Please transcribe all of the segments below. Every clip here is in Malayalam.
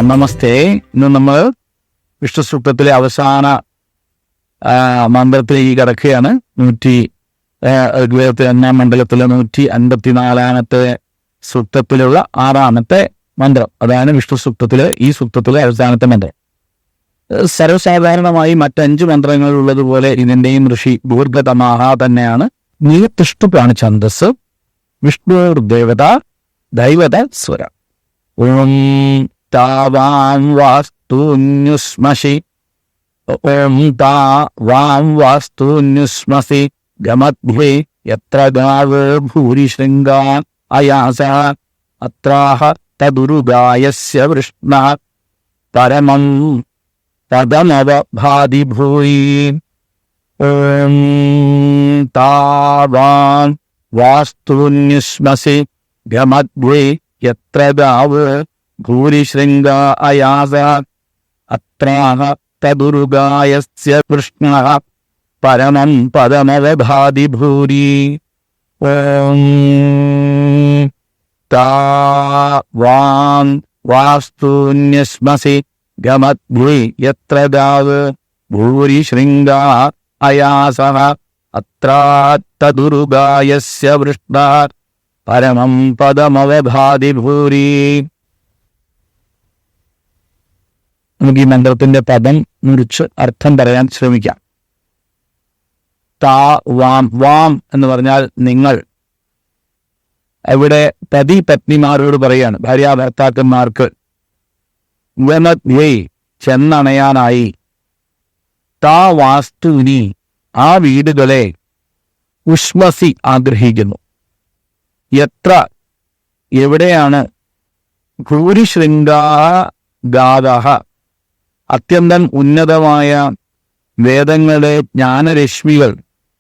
നമസ്തേ ഇന്ന് നമ്മൾ വിഷ്ണു സൂക്തത്തിലെ അവസാന ആ, മന്ത്രത്തിലേക്ക് കിടക്കുകയാണ് നൂറ്റി ആ, ഋഗ്വേദത്തിലെ ഒന്നാം മണ്ഡലത്തിലെ നൂറ്റി അൻപത്തിനാലാമത്തെ സൂക്തത്തിലുള്ള ആറാമത്തെ മന്ത്രം അതാണ് വിഷ്ണു സൂക്തത്തിലെ ഈ സൂക്തത്തിലെ അവസാനത്തെ മന്ത്രം ഏഹ് സർവ്വസാധാരണമായി മറ്റഞ്ചു മന്ത്രങ്ങളുള്ളതുപോലെ ഇതിന്റെയും ഋഷി ഭൂർഗതമാഹ തന്നെയാണ് നീർത്തിഷ്ടുപ്പാണ് ഛന്ദസ് വിഷ്ണു ദേവത ദൈവത സ്വര ഓം താവാം വാസ്തുന്യുസ്മശി ഓം താ വാം വാസ്തുന്യുസ്മസി ഗമദ്ഭേ യത്ര ഗാവ് ഭൂരിശൃംഗാ അയാസ അത്രാഹ തദുരുഗായസ്യ വൃഷ്ണ പരമം തദമവ ഭാതി ഭൂയി ഓം താവാൻ വാസ്തുന്യുസ്മസി ഗമദ്വേ യത്ര ഗാവ് ഭൂരിശൃംഗ അയാസ അത്രാഹ തദുരുഗായസ്യ കൃഷ്ണ പരമം പദമവഭാതി ഭൂരി ഓം താവാൻ വാസ്തുന്യസ്മസി ഗമദ്വേ യത്ര ഗാവ് ഭൂരിശൃംഗ അയാസ അത്രാത്തദുരുഗായസ്യ വൃഷ്ണ പരമം പദമവഭാതി ഭൂരി നമുക്ക് ഈ മന്ത്രത്തിന്റെ പദം മുറിച്ച് അർത്ഥം പറയാൻ ശ്രമിക്കാം താ വാം വാം എന്ന് പറഞ്ഞാൽ നിങ്ങൾ ഇവിടെ പതി പത്നിമാരോട് പറയാണ് ഭാര്യ ഭർത്താക്കന്മാർക്ക് വനദ്വേ ചെന്നണയാനായി താ വാസ്തുവിനി ആ വീടുകളെ ഉഷ്മസി ആഗ്രഹിക്കുന്നു എത്ര എവിടെയാണ് ഭൂരിശൃംഗാ ഗാഥ അത്യന്തം ഉന്നതമായ വേദങ്ങളുടെ ജ്ഞാനരശ്മികൾ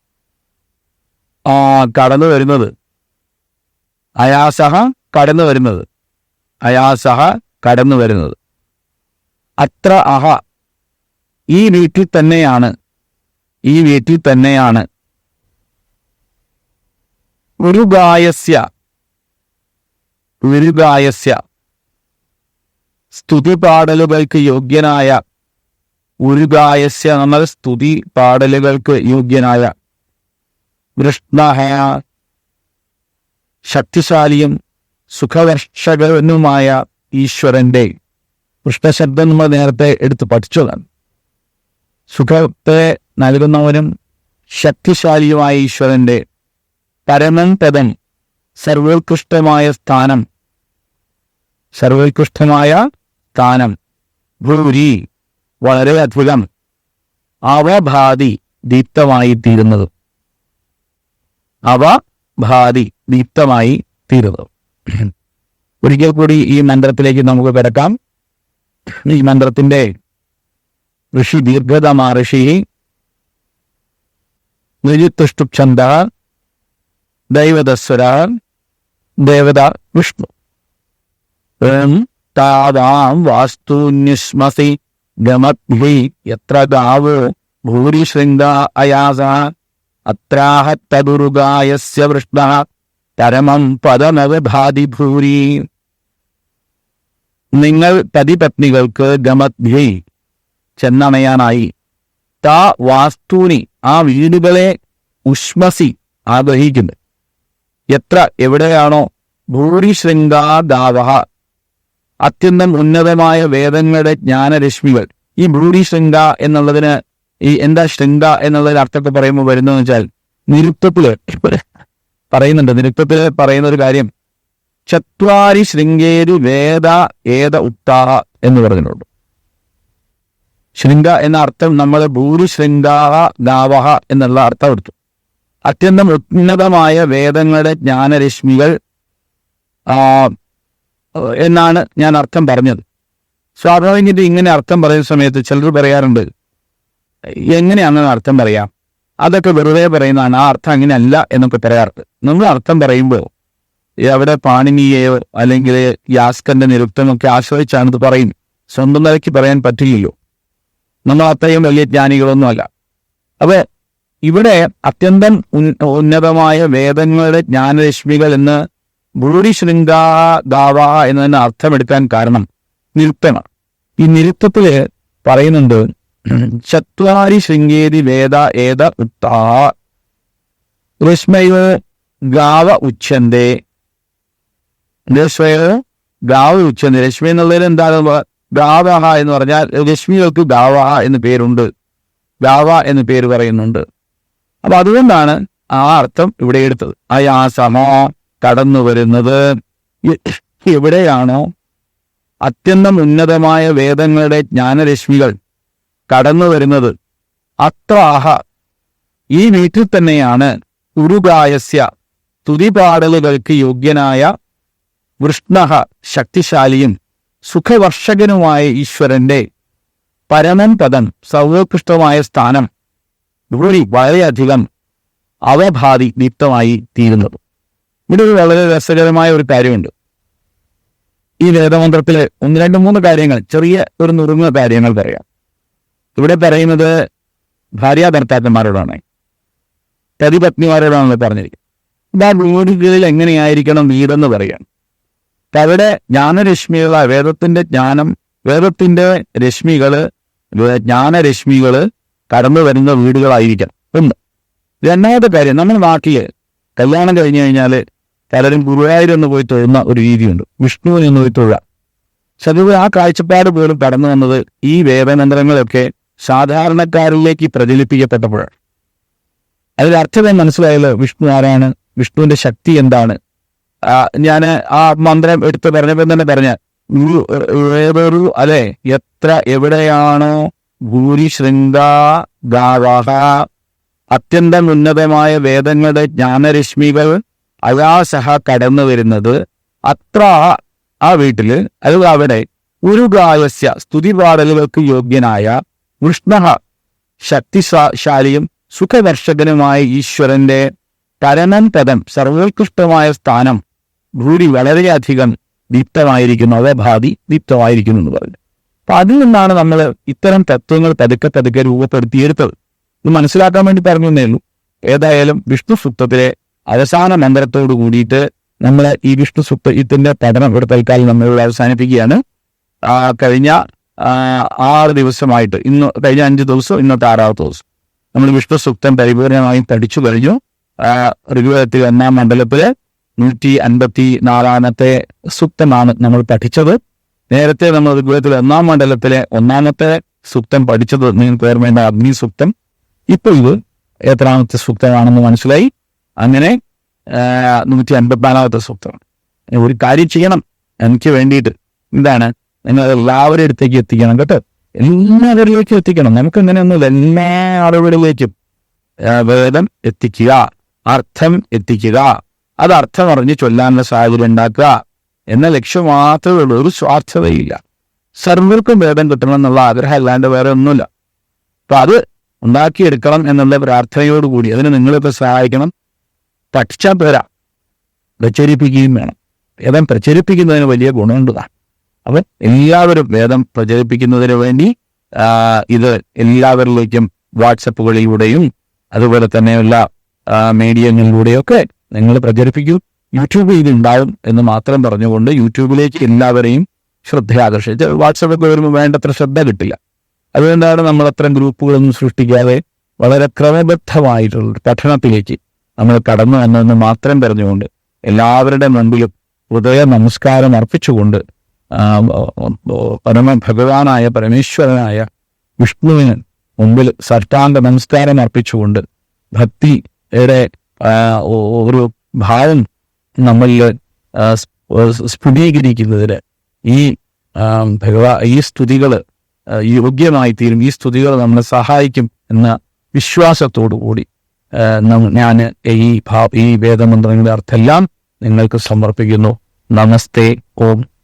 ആ കടന്നു വരുന്നത് അയാസഹ കടന്നു വരുന്നത് അയാസഹ കടന്നു വരുന്നത് അത്ര അഹ ഈ വീട്ടിൽ തന്നെയാണ് ഈ വീട്ടിൽ തന്നെയാണ് ഉരുഗായസ്യ ഉരുഗായസ്യ സ്തുതി പാടലുകൾക്ക് യോഗ്യനായ ഉരുഗായസ്യ നമ്മൾ സ്തുതി പാടലുകൾക്ക് യോഗ്യനായ വൃഷ്ണഹയ ശക്തിശാലിയും സുഖവർഷകനുമായ ഈശ്വരന്റെ കൃഷ്ണശബ്ദം നമ്മൾ നേരത്തെ എടുത്ത് പഠിച്ചതാണ് സുഖത്തെ നൽകുന്നവനും ശക്തിശാലിയുമായ ഈശ്വരന്റെ പരമൻ പദം സർവോത്കൃഷ്ടമായ സ്ഥാനം സർവോത്കൃഷ്ടമായ സ്ഥാനം ഭൂരി വളരെ അത്ഭുതം അവഭാതി ദീപ്തമായി തീരുന്നത് അവ ഭാതി ദീപ്തമായി തീരുന്നത് ഒരിക്കൽ കൂടി ഈ മന്ത്രത്തിലേക്ക് നമുക്ക് കിടക്കാം ഈ മന്ത്രത്തിന്റെ ഋഷി ദീർഘതമാ ഋഷി നിരുത്തുഷ്ടുഛന്ദ ദൈവതസ്വര ദേവത വിഷ്ണു ഏം താവാം വാസ്തുന്യുസ്മസി ഗമദ്ഭി യത്ര ഗാവ് ഭൂരിശൃംഗ അയാസ അത്രാഹ തദുരുഗായസ്യ വൃഷ്ണ പരമം പദമവഭാതി ഭൂരി നിങ്ങൾ പതിപത്നികൾക്ക് ഗമദ്ഭി ചെന്നണയാനായി താ വാസ്തുനി ആ വീടുകളെ ഉഷ്മസി ആഗ്രഹിക്കുന്നു എത്ര എവിടെയാണോ ഭൂരിശൃംഗാദാവ അത്യന്തം ഉന്നതമായ വേദങ്ങളുടെ ജ്ഞാനരശ്മികൾ ഈ ഭൂരിശൃംഗ എന്നുള്ളതിന് ഈ എന്താ ശൃംഗ എന്നുള്ളതിന് അർത്ഥത്തെ പറയുമ്പോൾ വരുന്നതെന്ന് വെച്ചാൽ നിരുക്തത്തില് പറയുന്നുണ്ട് നിരുക്തത്തില് പറയുന്ന ഒരു കാര്യം ചത്വാരി ശൃംഗേരു വേദ ഏത ഉത്താഹ എന്ന് പറഞ്ഞിട്ടുണ്ട് ശൃംഗ എന്ന അർത്ഥം നമ്മൾ ഭൂരിശൃംഗാഹ ദാവഹ എന്നുള്ള അർത്ഥം എടുത്തു അത്യന്തം ഉന്നതമായ വേദങ്ങളുടെ ജ്ഞാനരശ്മികൾ ആ, എന്നാണ് ഞാൻ അർത്ഥം പറഞ്ഞത് സ്വാഭാവികമായിട്ട് ഇങ്ങനെ അർത്ഥം പറയുന്ന സമയത്ത് ചിലർ പറയാറുണ്ട് എങ്ങനെയാണ് അർത്ഥം പറയാം അതൊക്കെ വെറുതെ പറയുന്നതാണ് ആ അർത്ഥം അങ്ങനെയല്ല എന്നൊക്കെ പറയാറുണ്ട് നമ്മൾ അർത്ഥം പറയുമ്പോൾ ഈ അവിടെ പാണിനിയെയോ അല്ലെങ്കിൽ യാസ്കന്റെ നിരുക്തമൊക്കെ ആശ്രയിച്ചാണ് ഇത് പറയും സ്വന്തം നിലയ്ക്ക് പറയാൻ പറ്റില്ലല്ലോ നമ്മൾ അത്രയും വലിയ ജ്ഞാനികളൊന്നുമല്ല അപ്പൊ ഇവിടെ അത്യന്തം ഉൻ- ഉന്നതമായ വേദങ്ങളുടെ ജ്ഞാനരശ്മികൾ എന്ന് ഭൂരി ശൃംഗാ ദാവ എന്നതിന് അർത്ഥമെടുക്കാൻ കാരണം നിരുക്തമാണ് ഈ നിരുത്തത്തില് പറയുന്നുണ്ട് ചത്വാരി ശൃംഗേരി വേദ ഏത ഉത്താ രശ്മൈവ് ഗാവ ഉച്ചന്തേ രശ്മൈവ് ഗാവ ഉച്ചന്തേ രശ്മി എന്നുള്ളതിൽ എന്താണ് ഗാവഹ എന്ന് പറഞ്ഞാൽ രശ്മികൾക്ക് ഗാവഹ എന്ന് പേരുണ്ട് ഗാവ എന്ന് പേര് പറയുന്നുണ്ട് അപ്പൊ അതുകൊണ്ടാണ് ആ അർത്ഥം ഇവിടെ എടുത്തത് അയാസമ കടന്നു വരുന്നത് എ- എവിടെയാണോ അത്യന്തം ഉന്നതമായ വേദങ്ങളുടെ ജ്ഞാനരശ്മികൾ കടന്നു വരുന്നത് അത്രാഹ ഈ വീട്ടിൽ തന്നെയാണ് ഉരുഗായസ്യ തുതിപാടലുകൾക്ക് യോഗ്യനായ വൃഷ്ണഹ ശക്തിശാലിയും സുഖവർഷകനുമായ ഈശ്വരന്റെ പരമൻ പദം സർവോത്കൃഷ്ടമായ സ്ഥാനം ഇവിടെ വളരെയധികം അവഭാതി ദീപ്തമായി തീരുന്നത് ഇവിടെ ഒരു വളരെ രസകരമായ ഒരു കാര്യമുണ്ട് ഈ വേദമന്ത്രത്തിലെ ഒന്ന് രണ്ട് മൂന്ന് കാര്യങ്ങൾ ചെറിയ ഒരു നുറുങ്ങുന്ന കാര്യങ്ങൾ പറയാം ഇവിടെ പറയുന്നത് ഭാര്യാഭർത്താക്കന്മാരോടാണ് പതിപത്നിമാരോടാണ് പറഞ്ഞിരിക്കുന്നത് ഇതാ വീടുകളിൽ എങ്ങനെയായിരിക്കണം വീടെന്ന് പറയാം അപ്പൊ അവിടെ ജ്ഞാനരശ്മികള വേദത്തിന്റെ ജ്ഞാനം വേദത്തിന്റെ രശ്മികള് വേ- ജ്ഞാനരശ്മികള് കടന്നു വരുന്ന വീടുകളായിരിക്കണം ഒന്ന് രണ്ടാമത്തെ കാര്യം നമ്മുടെ നാട്ടില് കല്യാണം കഴിഞ്ഞു കഴിഞ്ഞാല് പലരും ഗുരുവായൂരെന്ന് പോയി തൊഴുന്ന ഒരു രീതിയുണ്ട് വിഷ്ണുവിനെ ഒന്ന് പോയി തൊഴുക സത്യത്തിൽ ആ കാഴ്ചപ്പാട് പോലും കടന്നു വന്നത് ഈ വേദമന്ത്രങ്ങളൊക്കെ സാധാരണക്കാരിലേക്ക് പ്രചരിപ്പിക്കപ്പെട്ടപ്പോഴാണ് അതിൽ അർത്ഥം മനസ്സിലായല്ലോ വിഷ്ണു ആരാണ് വിഷ്ണുവിന്റെ ശക്തി എന്താണ് ഞാൻ ആ മന്ത്രം എടുത്ത് പറഞ്ഞപ്പോൾ തന്നെ പറഞ്ഞ ഗുരു വേറൊരു അല്ലെ എത്ര എവിടെയാണോ ഭൂരി ശൃംഗാ ഗാവഹ അത്യന്തം ഉന്നതമായ വേദങ്ങളുടെ ജ്ഞാനരശ്മികൾ അയാസഹ കടന്നു വരുന്നത് അത്ര ആ വീട്ടില് അത് അവിടെ ഒരു ഗായസ്യ സ്തുതിപാടലുകൾക്ക് യോഗ്യനായ വൃഷ്ണഹ ശക്തിശാലിയും സുഖദർശകനുമായ ഈശ്വരന്റെ പരമൻ പദം സർവോത്കൃഷ്ടമായ സ്ഥാനം ഭൂരി വളരെയധികം ദീപ്തമായിരിക്കുന്നു അവഭാതി ദീപ്തമായിരിക്കുന്നു എന്ന് പറഞ്ഞു അപ്പൊ അതിൽ നിന്നാണ് നമ്മൾ ഇത്തരം തത്വങ്ങൾ പതുക്കെ പതുക്കെ രൂപപ്പെടുത്തിയെടുത്തത് ഇത് മനസ്സിലാക്കാൻ വേണ്ടി പറഞ്ഞേ ഉള്ളൂ ഏതായാലും വിഷ്ണു സൂക്തത്തിലെ അവസാന മന്ത്രത്തോട് കൂടിയിട്ട് നമ്മൾ ഈ വിഷ്ണു സൂക്തത്തിന്റെ പഠനം ഇവിടെ തൽക്കാലം നമ്മൾ ഇവിടെ അവസാനിപ്പിക്കുകയാണ് ആ, കഴിഞ്ഞ ആ, ആറ് ദിവസമായിട്ട് ഇന്ന് കഴിഞ്ഞ അഞ്ച് ദിവസം ഇന്നത്തെ ആറാമത്തെ ദിവസം നമ്മൾ വിഷ്ണു സൂക്തം പരിപൂർണമായും പഠിച്ചു കഴിഞ്ഞു ആ, ഋഗ്വേദത്തിൽ ഒന്നാം മണ്ഡലത്തില് നൂറ്റി അൻപത്തി നാലാമത്തെ സൂക്തമാണ് നമ്മൾ പഠിച്ചത് നേരത്തെ നമ്മൾ ഋഗ്വേദത്തിലെ ഒന്നാം മണ്ഡലത്തിലെ ഒന്നാമത്തെ സൂക്തം പഠിച്ചത് നിങ്ങൾക്ക് ഓർമ്മേണ്ട അഗ്നി സൂക്തം ഇപ്പൊ ഇത് എത്രാമത്തെ സൂക്തമാണെന്ന് മനസ്സിലായി അങ്ങനെ നൂറ്റി അൻപത്തിനാലാമത്തെ സൂക്തമാണ് ഇനി ഒരു കാര്യം ചെയ്യണം എനിക്ക് വേണ്ടിയിട്ട് എന്താണ് നിങ്ങൾ എല്ലാവരുടെ അടുത്തേക്ക് എത്തിക്കണം കേട്ടോ എല്ലാവരിലേക്കും എത്തിക്കണം നമുക്ക് ഇങ്ങനെയൊന്നും എല്ലാ ആളുകളിലേക്കും ആ, വേദം എത്തിക്കുക അർത്ഥം എത്തിക്കുക അത് അർത്ഥം അറിഞ്ഞ് ചൊല്ലാനുള്ള സാഹചര്യം ഉണ്ടാക്കുക എന്ന ലക്ഷ്യം മാത്രമേ ഉള്ളൂ ഒരു സ്വാർത്ഥതയില്ല സർവർക്കും വേദം കിട്ടണം എന്നുള്ള ആഗ്രഹം അല്ലാണ്ട് വേറെ ഒന്നുമില്ല അപ്പൊ അത് ഉണ്ടാക്കിയെടുക്കണം എന്നുള്ള പ്രാർത്ഥനയോടുകൂടി അതിന് നിങ്ങളിപ്പോ സഹായിക്കണം പഠിച്ചാൽ പോരാ പ്രചരിപ്പിക്കുകയും വേണം വേദം പ്രചരിപ്പിക്കുന്നതിന് വലിയ ഗുണമുണ്ടതാണ് അപ്പം എല്ലാവരും വേദം പ്രചരിപ്പിക്കുന്നതിന് വേണ്ടി ആ, ഇത് എല്ലാവരിലേക്കും വാട്സപ്പുകളിലൂടെയും അതുപോലെ തന്നെയുള്ള ആ, മീഡിയങ്ങളിലൂടെയൊക്കെ നിങ്ങൾ പ്രചരിപ്പിക്കൂ യൂട്യൂബിൽ ഇത് ഉണ്ടാകും എന്ന് മാത്രം പറഞ്ഞുകൊണ്ട് യൂട്യൂബിലേക്ക് എല്ലാവരെയും ശ്രദ്ധ ആകർഷിച്ച് വാട്സപ്പൊക്കെ വരുമ്പോൾ വേണ്ടത്ര ശ്രദ്ധ കിട്ടില്ല അതുകൊണ്ടാണ് നമ്മൾ അത്തരം ഗ്രൂപ്പുകളൊന്നും സൃഷ്ടിക്കാതെ വളരെ ക്രമബദ്ധമായിട്ടുള്ള ഒരു പഠനത്തിലേക്ക് നമ്മൾ കടന്നു എന്നതെന്ന് മാത്രം പറഞ്ഞുകൊണ്ട് എല്ലാവരുടെ മുൻപിലും ഹൃദയ നമസ്കാരം അർപ്പിച്ചുകൊണ്ട് ആ, പരമ ഭഗവാനായ പരമേശ്വരനായ വിഷ്ണുവിന് മുമ്പിൽ സർട്ടാംഗ നമസ്കാരം അർപ്പിച്ചുകൊണ്ട് ഭക്തിയുടെ ആ, ഒ- ഒരു ഭാവം നമ്മളിൽ ആ, സ്- സ്ഫുടീകരിക്കുന്നതിന് ഈ ആ, ഭഗവാ ഈ സ്തുതികൾ യോഗ്യമായി തീരും ഈ സ്തുതികൾ നമ്മളെ സഹായിക്കും എന്ന വിശ്വാസത്തോടു കൂടി ഞാൻ ഈ ഭാ ഈ വേദമന്ത്രങ്ങളുടെ അർത്ഥമെല്ലാം നിങ്ങൾക്ക് സമർപ്പിക്കുന്നു നമസ്തേ ഓം